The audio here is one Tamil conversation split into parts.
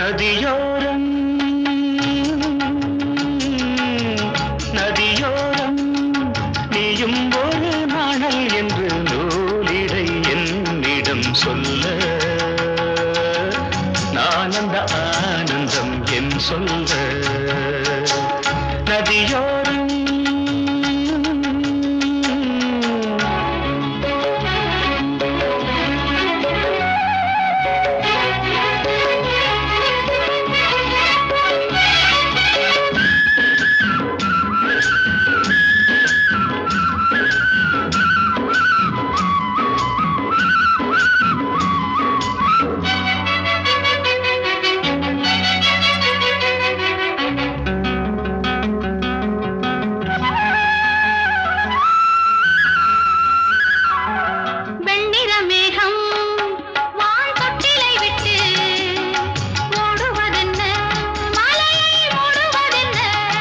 நதியோரம் நதியோரம் நீயும் ஒரு நாணல் என்று நூலிடை என்னிடம் சொல்ல நான் அந்த ஆனந்தம் என் சொல்ல நதியோரம் வெண்ணிற மேகம் வான் தொட்டிலை விட்டு ஓடுவதென்ன மலையை மூடுவதென்ன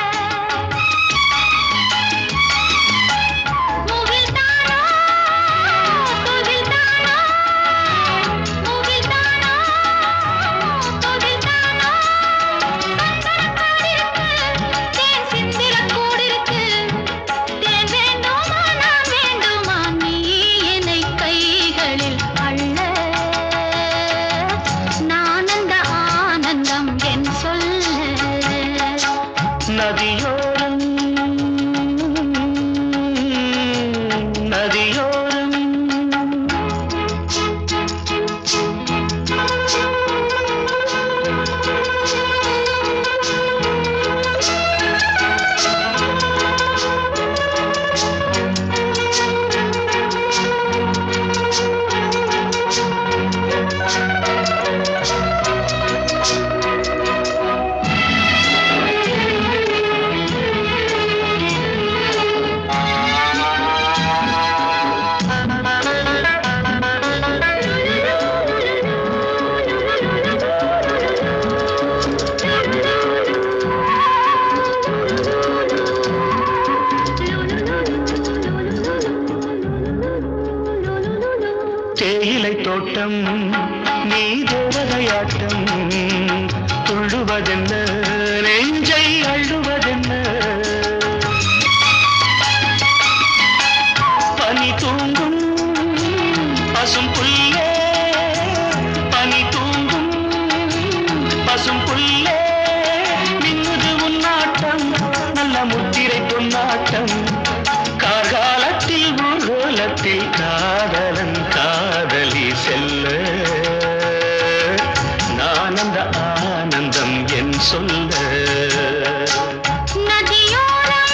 முகில் தானோ துகில் தானோ முகில் தானோ துகில் தானோ சந்தனக்காடிருக்கு தேன் சிந்திரக் கூடிருக்கு தேன் வேண்டுமா நான் வேண்டுமா நீ என்னை கைகளில் அள்ள நான் அந்த ஆனந்தம் என் சொல்ல நதியோரம் நதியோரம் தேயிலை தோட்டம் நீ தேவதையாட்டம் துள்ளுவதென்ன நெஞ்சை அள்ளுவதென்ன பனி தூங்கும் பசும் புல்லே பனி தூங்கும் பசும் புல்லே மின்னுது உன்னாட்டம் நல்ல முத்திரை பொன்னாட்டம் கார்காலத்தில் ஊர்வலத்தில் காதலன் காதலி செல்ல நான் அந்த ஆனந்தம் என் சொல்ல நதியோரம்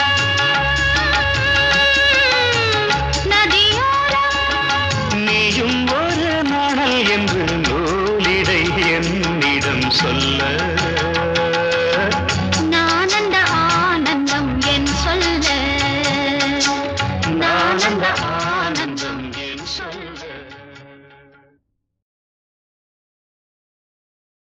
நதியோரம் நீயும் ஒரு நாணல் என்று நூலிடை என்னிடம் சொல்ல நான் அந்த ஆனந்தம் என் சொல்ல நான் அந்த